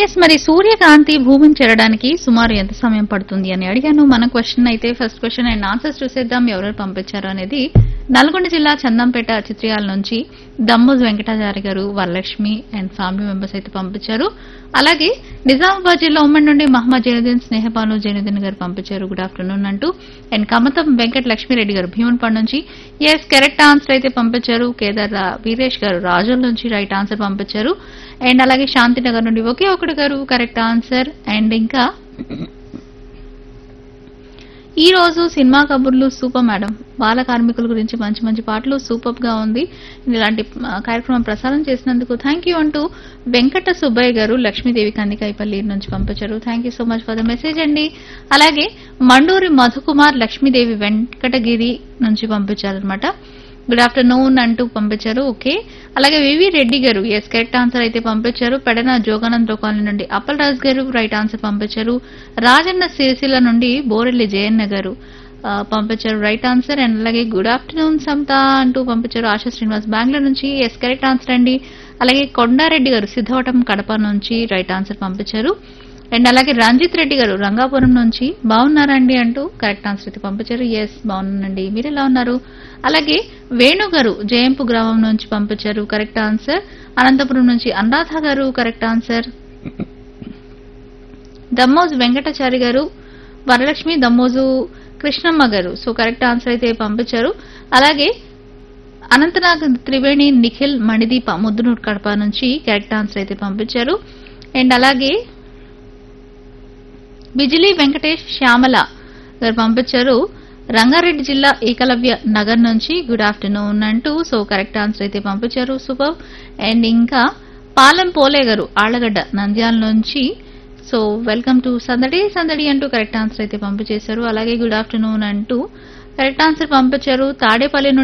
yes మరి సూర్యకాంతి భూమిని చేరడానికి సుమారు ఎంత సమయం పడుతుంది అని అడిగాను మన క్వశ్చన్ అయితే ఫస్ట్ క్వశ్చన్ అండ్ ఆన్సర్స్ చూసేద్దాం ఎవరెవరు పంపించారు అనేది నల్గొండ జిల్లా చందంపేట చిత్రియాల నుంచి దమ్మోజ్ వెంకటాచారి గారు వరలక్ష్మి అండ్ ఫ్యామిలీ మెంబర్స్ అయితే పంపించారు అలాగే నిజామాబాద్ జిల్లా ఉమ్మడి నుండి మహమ్మద్ జైనుద్దీన్ స్నేహపాను జైనుద్దీన్ గారు పంపించారు గుడ్ ఆఫ్టర్నూన్ అంటూ అండ్ కమతం వెంకట లక్ష్మీరెడ్డి గారు భీమన్పాడు నుంచి ఎస్ కరెక్ట్ ఆన్సర్ అయితే పంపించారు కేదార్ రా- వీరేష్ గారు రాజుల నుంచి రైట్ ఆన్సర్ పంపించారు అండ్ అలాగే శాంతినగర్ నుండి ఒకే ఒకటి గారు కరెక్ట్ ఆన్సర్ అండ్ ఇంకా ఈ రోజు సినిమా కబుర్లు సూపర్ మేడం బాల కార్మికుల గురించి మంచి మంచి పాటలు సూపర్ గా ఉంది ఇలాంటి ఆ, కార్యక్రమం ప్రసారం చేసినందుకు థ్యాంక్ యూ అంటూ వెంకట సుబ్బయ్య గారు లక్ష్మీదేవి కందికాయపల్లి నుంచి పంపించారు thank you so much for the message అండి అలాగే మండూరి మధుకుమార్ లక్ష్మీదేవి వెంకటగిరి నుంచి పంపించారనమాట గుడ్ ఆఫ్టర్నూన్ అంటూ పంపించారు ఓకే అలాగే వివి రెడ్డి గారు ఎస్ కరెక్ట్ ఆన్సర్ అయితే పంపించారు పెడన జోగానంద్ కాలనీ నుండి అప్పల్ రాజ్ గారు రైట్ ఆన్సర్ పంపించారు రాజన్న సిరిసిల్ల నుండి బోరెల్లి జయన్న గారు ఆ, పంపించారు రైట్ ఆన్సర్ అండ్ అలాగే గుడ్ ఆఫ్టర్నూన్ సమతా అంటూ పంపించారు ఆశా శ్రీనివాస్ బెంగళూరు నుంచి ఎస్ కరెక్ట్ ఆన్సర్ అండి అలాగే కొండారెడ్డి గారు సిద్ధవటం కడప నుంచి రైట్ ఆన్సర్ పంపించారు అండ్ అలాగే రంజిత్ రెడ్డి గారు రంగాపురం నుంచి బాగున్నారండి అంటూ కరెక్ట్ ఆన్సర్ అయితే పంపించారు ఎస్ బాగున్నానండి మీరు ఎలా ఉన్నారు అలాగే వేణు గారు జయంపు గ్రామం నుంచి పంపించారు కరెక్ట్ ఆన్సర్ అనంతపురం నుంచి అనురాధ గారు కరెక్ట్ ఆన్సర్ దమ్మోజు వెంకటాచారి గారు వరలక్ష్మి దమ్మోజు కృష్ణమ్మ గారు సో కరెక్ట్ ఆన్సర్ అయితే పంపించారు అలాగే అనంతనాగ్ త్రివేణి నిఖిల్ మణిదీప ముద్దునూరు కడప నుంచి కరెక్ట్ ఆన్సర్ అయితే పంపించారు అండ్ అలాగే బిజిలీ వెంకటేష్ శ్యామల గారు పంపించారు రంగారెడ్డి జిల్లా ఏకలవ్య నగర్ నుంచి గుడ్ ఆఫ్టర్నూన్ అంటూ సో కరెక్ట్ ఆన్సర్ అయితే పంపించారు సూపర్ అండ్ ఇంకా పాలెం పోలే గారు ఆళ్లగడ్డ నంద్యాల నుంచి సో వెల్కమ్ టు సందడి సందడి అంటూ కరెక్ట్ ఆన్సర్ అయితే పంపించేశారు అలాగే గుడ్ ఆఫ్టర్నూన్ అంటూ కరెక్ట్ ఆన్సర్ పంపించారు తాడేపల్లి నుండి